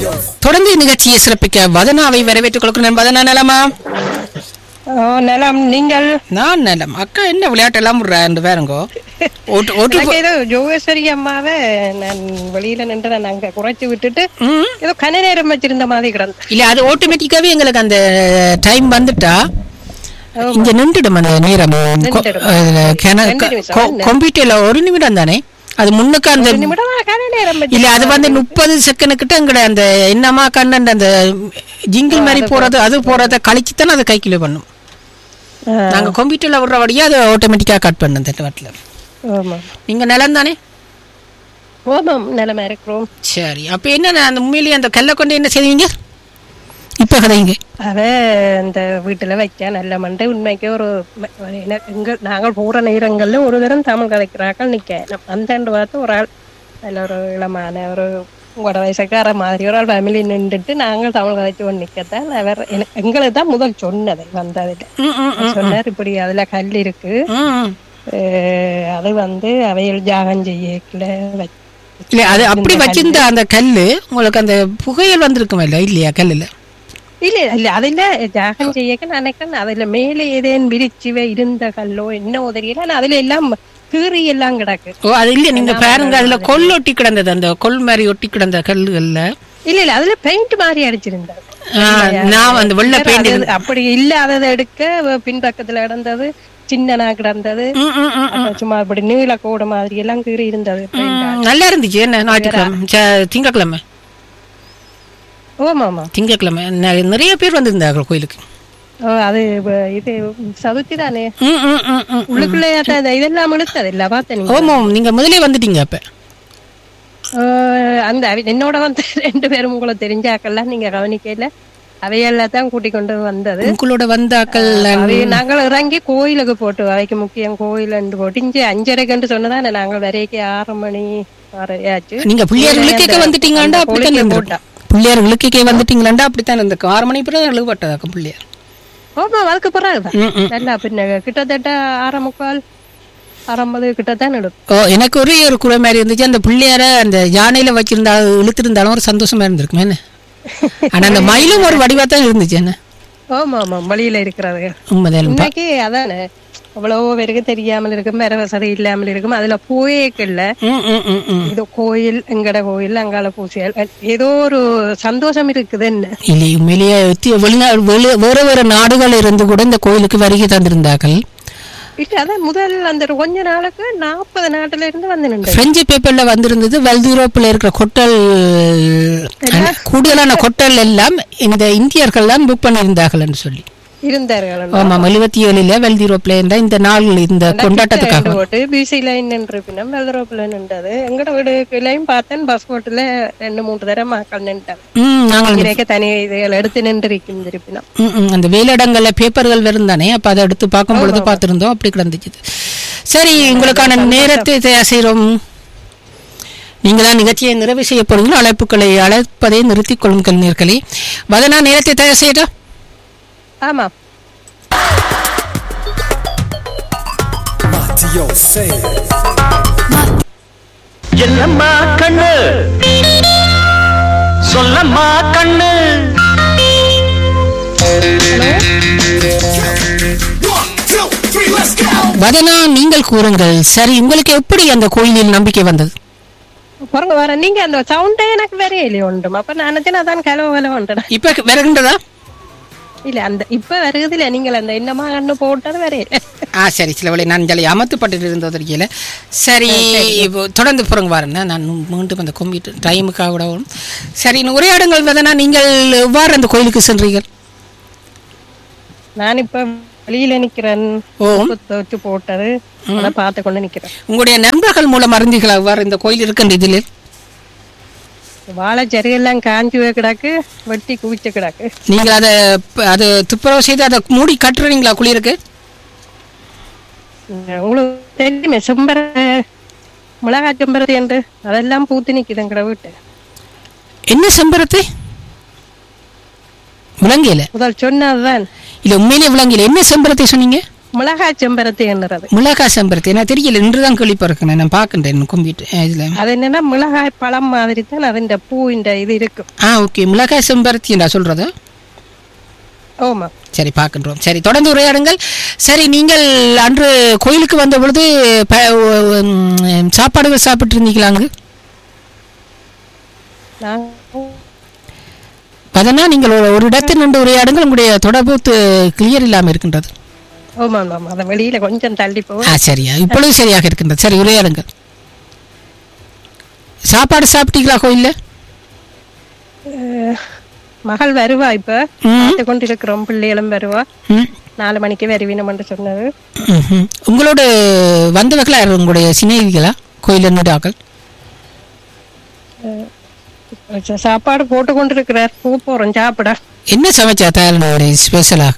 தொடர்ந்து நிகழ்ச்சியை சிறப்பிக்க வதனாவை வரவேற்றுக் கொள்கிறேன் வதனா நலமா ஓ நலம் நீங்கள் நான் நலம் அக்கா என்ன விளையாட்டெல்லாம் விடுறா என்று வேறுங்கோ ஓட்டு ஓட்டு எனக்கு ஏதோ ஜோகேஸ்வரி அம்மாவை நான் வெளியில நின்று நான் அங்க குறைச்சு விட்டுட்டு ம். ஏதோ கன நேரம் வச்சிருந்த மாதிரி கிடந்தேன் இல்ல அது ஆட்டோமேட்டிக்காவே எங்களுக்கு அந்த டைம் வந்துட்டா இங்க நின்றுடும் அந்த நேரம் நின்றுடும். ரெண்டு நிமிஷம், என்ன? கம்ப்யூட்டர்ல ஒரு நிமிடம் தானே அது முன்னுக்கு அந்த ஒரு நிமிடம் கன நேரம் வச்சு இல்ல அது வந்து முப்பது செகண்ட் கிட்ட எங்கட அந்த என்னமா கண்ணன் அந்த ஜிங்கிள் மாதிரி போறது அது போறத கழிச்சுத்தானே அதை கைக்குள்ள பண்ணும் ஆ, நாங்க கம்ப்யூட்டர்ல விடுறபடியே அது ஆட்டோமேட்டிக்கா கட் பண்ணும் இந்த வாட்டில் ஆமா நீங்க நிலம் தானே ஓமாம் நிலமா இருக்கிறோம் சரி அப்ப என்ன அந்த உண்மையிலேயே அந்த கல்லை கொண்டு என்ன செய்வீங்க இப்ப கதைங்க அவ இந்த வீட்டுல வைக்க நல்ல மண்டை உண்மைக்கு ஒரு ம- என்ன- எங்க நாங்கள் போற நேரங்கள்ல ஒரு தரம் தமிழ் கதைக்கிறார்கள் நிக்க நம்ம அந்தாண்டு பார்த்து ஒரு ஆள் நல்ல ஒரு இளமான ஒரு உங்களோட வயசுக்கார மாதிரி ஒரு ஆள் ஃபேமிலி நின்றுட்டு நாங்கள் தமிழ் கதைச்சு கொண்டு நிக்கத்தான் அவர் எனக்கு- எங்களுக்கு தான் முதல் சொன்னது வந்ததுல ம், ம், ம். சொன்னார் இப்படி அதுல கல் இருக்கு ம், ம். அஹ் அது வந்து அவையில் ஜாகம் செய்யல வச்சு இல்ல அது அப்படி வச்சிருந்த அந்த கல்லு உங்களுக்கு அந்த புகையல் வந்திருக்குமா இல்ல இல்லையா கல்லுல இல்ல இல்ல அதுல ஜாகம் செய்யக்க நினைக்கிறேன் அதுல மேலே ஏதேன் விரிச்சுவே இருந்த கல்லோ என்ன தெரியல ஆனா அதுல எல்லாம் கீறி எல்லாம் கிடக்கு ஓ அது இல்ல நீங்க பாருங்க அதுல கொல் ஒட்டி கிடந்தது அந்த கொல் மாதிரி ஒட்டி கிடந்த கல்லுகள்ல இல்ல இல்ல அதுல பெயிண்ட் மாதிரி அடிச்சிருந்தாரு ஆ, நான் அந்த வெள்ளை வேற பெயிண்ட் அது அப்படி இல்லாததை எடுக்க வ- பின்பக்கத்துல கிடந்தது சின்னனா கிடந்தது அப்புறம் சும்மா அப்படி நீல கோடு மாதிரி எல்லாம் கீறி இருந்தது paint. நல்லா இருந்துச்சு என்ன ஞாயிற்றுக்கிழமை ச- திங்கட்கிழமை ஆமா ஆமா திங்கட்கிழமை நெ- நிறைய பேர் வந்திருந்தார்கள் கோயிலுக்கு ஓ, அது வ- இது சதுர்த்தி தானே ம், ம், ம், ம். உள்ளுக்குள்ளே அதான் இந்த இதெல்லாம் இழுத்தது இல்ல பார்த்தேன் நீங்க. ஆமாம் நீங்க முதலே வந்துட்டீங்க அப்ப ஆஹ் அந்த அவி- என்னோட வந்து ரெண்டு பேரும் உங்களை தெரிஞ்சாக்கெல்லாம் நீங்க கவனிக்கல அவையெல்லாம் தான் கூட்டிக் கொண்டு வந்தது உங்களோட வந்தாக்கள் அவைய நாங்கள் இறங்கி கோயிலுக்கு போட்டு அவைக்கு முக்கியம் கோயில் போட்டு இங்க அஞ்சரைக்கு சொன்னதானே நாங்கள் வரைக்கு ஆறு மணி ஆறரை ஆச்சு நீங்க பிள்ளையார் விழுக்கைக்கு அந்த- வந்துட்டீங்களாண்டா அந்த அப்படித்தான் கோயிலுக்கு இருந்திருக்கும் பிள்ளையார் விழுக்கைக்கு வந்துட்டீங்களாண்டா அப்படித்தான் இருந்திருக்கும் ஆறு மணி பிறகு எழுபட்டதாக்கும் பிள்ளையார் ஆமா அதுக்கு பிறகுதான் ம், ம். நல்லா பின்ன கிட்டத்தட்ட ஆறரை முக்கால் அறம்பது கிட்டத்தான் எடுக்கும் ஓ எனக்கு ஒரே ஒரு குறை மாதிரி இருந்துச்சு அந்த பிள்ளையார அந்த யானையில வச்சிருந்தா இழுத்திருந்தாலும் ஒரு சந்தோஷமா இருந்திருக்கும் என்ன ஆனா அந்த மயிலும் ஒரு வடிவா தான் இருந்துச்சு என்ன ஆமா ஆமா வழியில இருக்கிறது உண்மைதான் இன்னைக்கு அதானே அவ்வளவோ பேருக்கு தெரியாமல் இருக்கும் வேற வசதி இல்லாமல் இருக்கும் அதுல போயேக்கல்ல ம், ம், ம், ம். இது கோயில் எங்கட கோயில் அங்கால பூசியல் ஏதோ ஒரு சந்தோஷம் இருக்குது என்ன இல்லை உண்மையிலேயே தி- வெளிநாடு வெளி- வேற வேற நாடுகள் இருந்து கூட இந்த கோயிலுக்கு வருகை தந்திருந்தார்கள் இல்ல அதான் முதல் அந்த ஒரு கொஞ்ச நாளுக்கு நாற்பது நாட்டுல இருந்து வந்து நின்று பிரெஞ்சு பேப்பர்ல வந்திருந்தது வெல்த் யூரோப்பில் இருக்கிற கொட்டல் கூடுதலான கொட்டல் எல்லாம் இந்த இந்தியர்கள் தான் புக் பண்ணியிருந்தார்கள் என்று சொல்லி இருந்தார்கள் ஆமாம் எழுபத்தி ஏழுல வெல்த் யூரோப்ல இருந்த இந்த நாள் இந்த கொண்டாட்டத்துக்காக போட்டு பிசி லைன் நின்று பின்னம் வெள்ளரோப்புல நின்றது எங்கட வீடுலையும் பார்த்தேன் பஸ் போட்டுல ரெண்டு மூன்று தடவை மக்கள் நின்றாங்க ம் நாங்கள் இறைக்க தனி இதுகள் எடுத்து நின்று இருக்கும் திருப்பினம் ம், ம், அந்த வேலையிடங்கள்ல பேப்பர்கள் வருந்தானே அப்ப அதை எடுத்து பார்க்கும் பொழுது பார்த்திருந்தோம் அப்படி கிடந்துச்சு சரி உங்களுக்கான நேரத்தை தயார் செய்கிறோம் நீங்க தான் நிகழ்ச்சியை நிறைவு செய்ய போறீங்களோ அழைப்புகளை அழைப்பதை நிறுத்திக் கொள்ளுங்கள் நேர்களே வதனா நேரத்தை தயார் செய்யட்டா ஆமா Matteo say என்னம்மா கண்ணு சொல்லம்மா கண்ணு one, two, three, let's go. Vathana நீங்கள் கூறுங்கள் சரி உங்களுக்கு எப்படி அந்த கோயிலில் நம்பிக்கை வந்தது பாருங்க வர நீங்க அந்த சவுண்டே எனக்கு வேற இல்லையே ஒன்றும் அப்ப நான் நினைச்சேன் அதான் கலவு கலவு ஒன்றா இப்ப வருகின்றதா இல்ல அந்த இப்ப வருகுது இல்ல நீங்கள் அந்த என்னமா கண்ணு போட்டது வேற இல்ல ஆ சரி சில வழி நான் ஜலி அமர்த்தப்பட்டு இருந்தது தெரியல சரி இப்போ தொடர்ந்து போறங்க வரேன் நான் மீண்டும் அந்த கம்ப்யூட்டர் டைமுக்காக கூட வரும் சரி இன்னும் உரையாடுங்கள் வதனா நீங்கள் எவ்வாறு அந்த கோயிலுக்கு சென்றீர்கள் நான் இப்ப வெளியில நிக்கிறேன் ஓம் வச்சு போட்டது அதை பார்த்து கொண்டு நிக்கிறேன் உங்களுடைய நண்பர்கள் மூலம் அறிந்தீர்களா எவ்வாறு இந்த கோயில் இருக்கின்ற இதில் வாழைச்செடி எல்லாம் காஞ்சி போய் கிடக்கு வெட்டி குவிச்சு கிடக்கு நீங்கள் அதை ப- அதை துப்புரவு செய்து அதை மூடி கட்டுறீங்களா குளிருக்கு உங்களுக்கு தெரியுமே செம்பர மிளகாய் செம்பரத்தி என்று அதெல்லாம் பூத்து நிக்குது எங்கட வீட்டு என்ன செம்பரத்தை விளங்கியல முதல் சொன்னதுதான் இல்ல உண்மையிலே விளங்கியல என்ன செம்பரத்தை சொன்னீங்க மிளகாய் செம்பருத்தி எண்ணுறது மிளகாய் செம்பருத்தி எனக்கு தெரியல இன்றுதான் கேள்விப்பட்டிருக்கேன் நான் பார்க்கின்றேன் கும்பிட்டு இதுல அது என்னன்னா மிளகாய் பழம் மாதிரி தான் அதுண்ட பூ இந்த இது இருக்கும் ஆ ஓகே மிளகாய் செம்பருத்தி நான் சொல்றது ஓமா சரி பார்க்கின்றோம் சரி தொடர்ந்து உரையாடுங்கள் சரி நீங்கள் அன்று கோயிலுக்கு வந்த பொழுது ப- உம், சாப்பாடுகள் சாப்பிட்டு இருந்தீங்களாங்க நான் அதனா நீங்கள் ஒரு- ஒரு இடத்தில் நின்று உரையாடுங்கள் உங்களுடைய தொடர்பு கிளியர் இல்லாமல் இருக்கின்றது ஓமா ஆமாம் அதை வெளியில கொஞ்சம் தள்ளி போ ஆ சரியா இப்பொழுது சரியாக இருக்கின்றது சரி உரையாடுங்கள் சாப்பாடு சாப்பிட்டீங்களா கோயில்ல அஹ், மகள் வருவா இப்ப ம். பார்த்து கொண்டிருக்கிறோம் பிள்ளைகளும் வருவா ம் நாலு மணிக்கு வருவீனம்னு சொன்னது ம்ஹும். உங்களோட வந்தவர்களா யார் உங்களுடைய சிநேகிகளா கோயில் நின்றாக்கள் ச- சாப்பாடு போட்டு கொண்டிருக்கிறார் போ போறோம் சாப்பிட என்ன சமைச்சா தயாரினுடைய ஸ்பெஷலாக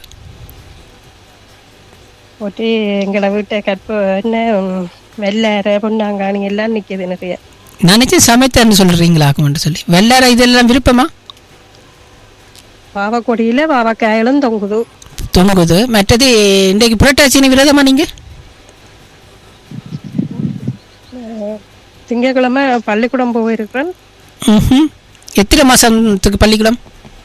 போட்டு எங்களை வீட்டை கற்ப என்ன ம், வெள்ளரை பொன்னாங்காணி எல்லாம் நிக்குது நிறைய நினைச்சு சமைத்தேன்னு சொல்றீங்களாக்குமென்று சொல்லி வெள்ளார இதெல்லாம் விருப்பமா பாவக்கொடியில பாவக்காயலும் தொங்குது தொங்குது மற்றது இன்றைக்கு புரட்டாசினி விரதமா நீங்க திங்கட்கிழமை பள்ளிக்கூடம் போயிருக்கிறேன் ம்ஹும். எத்தனை மாசத்துக்கு பள்ளிக்கூடம்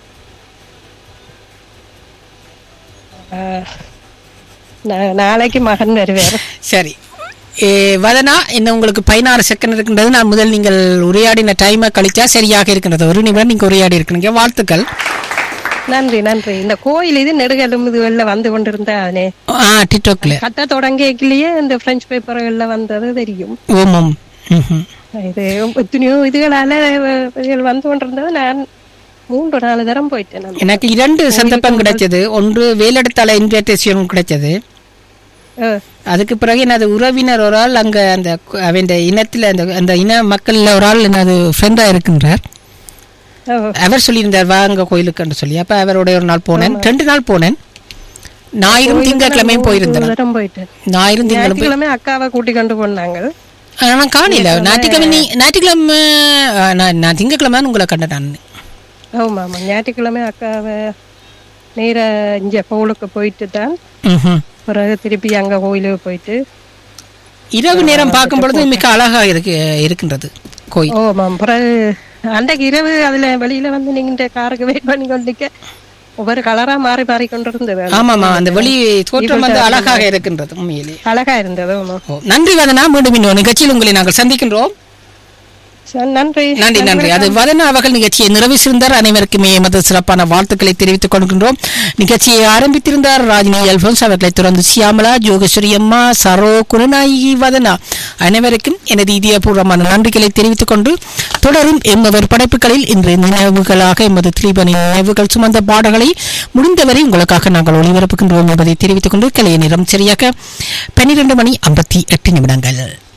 அஹ், நா- நாளைக்கு மகன் வருவார் சரி ஏ, வதனா இன்னும் உங்களுக்கு பதினாறு செகண்ட் இருக்கின்றது நான் முதல் நீங்கள் உரையாடின டைமை கழிச்சா சரியாக இருக்கின்றது ஒரு நிமிடம் நீங்க உரையாடி இருக்கீங்க வாழ்த்துக்கள் நன்றி நன்றி இந்த கோயில் இது நெடுகலும் இதுகள்ல வந்து கொண்டிருந்தா அதனே ஆ டிக்டாக்ல கட்ட தொடங்கியக்கிலேயே இந்த பிரெஞ்சு பேப்பர்கள்ல வந்தது தெரியும் ஓமம் ம்ஹும். இது எத்தனையோ இதுகளால அஹ், இதுகள் வந்து கொண்டிருந்தது நான் மூன்று நாலு தரம் போயிட்டேன் நான். எனக்கு இரண்டு சந்தர்ப்பம் கிடைச்சது ஒன்று வேலெடுத்தால இன்விடேஷன் கிடைச்சது அஹ், அதுக்கு பிறகு எனது உறவினர் ஒரு ஆள் அங்க அந்த கு- அவன் இனத்துல அந்த அந்த இன மக்கள்ல ஒரு ஆள் எனது ஃப்ரெண்டா இருக்கின்றார் அஹ், அவர் சொல்லியிருந்தார் வாங்க கோயிலுக்குன்னு சொல்லி அப்ப அவரோட ஒரு நாள் போனேன் ரெண்டு நாள் போனேன் ஞாயிறும் திங்கட்கிழமையும் போயிருந்தேன் மூன்று தரம் போயிட்டேன் ஞாயிறும் திங்களும் போய் ஞாயிற்றுக்கிழமை அக்காவை கூட்டி கொண்டு போனாங்க நான் காணல ஞாயிற்றுக்கிழமை நீ ஞாயிற்றுக்கிழமை ஆ, நான் நான் திங்கட்கிழமை உங்களை கண்டேன் நான் ஆமா ஆமா ஞாயிற்றுக்கிழமை அக்காவை நேர இங்க கோவிலுக்கு போயிட்டு தான் ம்ஹும். பிறகு திருப்பி அங்க கோயிலுக்கு போயிட்டு இரவு நேரம் பார்க்கும் பொழுது மிக அழகா இருக்கு இருக்கின்றது கோயில் ஓமாம் பிறகு அன்றைக்கு இரவு அதுல வெளியில வந்து நீங்க இந்த காருக்கு வெயிட் பண்ணி கொண்டிருக்க ஒவ்வொரு கலரா மாறி மாறி கொண்டிருந்தது அது. ஆமாமா அந்த வெளி தோற்றம் வந்து அழகாக இருக்கின்றது உண்மையிலே அழகா இருந்தது ஆமா ஓ, நன்றி வதனா மீண்டும் இன்னொரு நிகழ்ச்சியில் உங்களை நாங்கள் சந்திக்கின்றோம் சரி, நன்றி நன்றி நன்றி அது வதனா அவர்கள் நிகழ்ச்சியை நிறைவேற்றிருந்தார் அனைவருக்குமே எமது சிறப்பான வாழ்த்துக்களை தெரிவித்துக் கொள்கின்றோம் நிகழ்ச்சியை ஆரம்பித்திருந்தார் ராஜினி அல்போன்ஸ் அவர்களை தொடர்ந்து சியாமலா ஜோகேஸ்வரி அம்மா சரோ குருநாயகி வதனா அனைவருக்கும் எனது இதயபூர்வமான நன்றிகளை தெரிவித்துக் கொண்டு தொடரும் எம்மவர் படைப்புகளில் இன்று நினைவுகளாக எமது திலீபனின் நினைவுகள் சுமந்த பாடல்களை முடிந்தவரை உங்களுக்காக நாங்கள் ஒளிபரப்புகின்றோம் என்பதை தெரிவித்துக் கொண்டு கிளைய நேரம் சரியாக பன்னிரண்டு மணி ஐம்பத்தி எட்டு நிமிடங்கள்